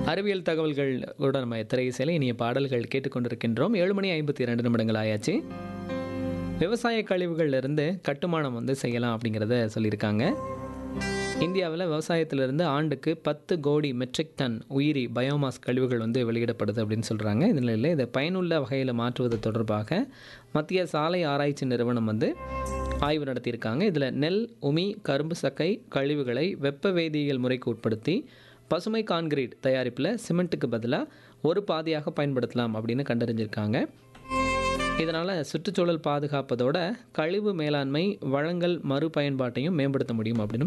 அறிவியல் தகவல்கள் கூட நம்ம திரையிசையில் இனிய பாடல்கள் கேட்டுக்கொண்டிருக்கின்றோம் ஏழு மணி ஐம்பத்தி இரண்டு நிமிடங்கள் ஆயாச்சு விவசாய கழிவுகள்ல இருந்து கட்டுமானம் வந்து செய்யலாம் அப்படிங்கிறத சொல்லியிருக்காங்க இந்தியாவில் விவசாயத்திலிருந்து ஆண்டுக்கு பத்து கோடி மெட்ரிக் டன் உயிரி பயோமாஸ் கழிவுகள் வந்து வெளியிடப்படுது அப்படின்னு சொல்கிறாங்க இந்த நிலையில் இதை பயனுள்ள வகையில் மாற்றுவது தொடர்பாக மத்திய சாலை ஆராய்ச்சி நிறுவனம் வந்து ஆய்வு நடத்தியிருக்காங்க இதில் நெல் உமி கரும்பு சக்கை கழிவுகளை வெப்ப வேதியியல் முறைக்கு உட்படுத்தி பசுமை கான்கிரீட் தயாரிப்பில் சிமெண்ட்டுக்கு பதிலாக ஒரு பாதியாக பயன்படுத்தலாம் அப்படின்னு கண்டறிஞ்சிருக்காங்க இதனால் சுற்றுச்சூழல் பாதுகாப்பதோட கழிவு மேலாண்மை வளங்கள் மறுபயன்பாட்டையும் மேம்படுத்த முடியும் அப்படின்னு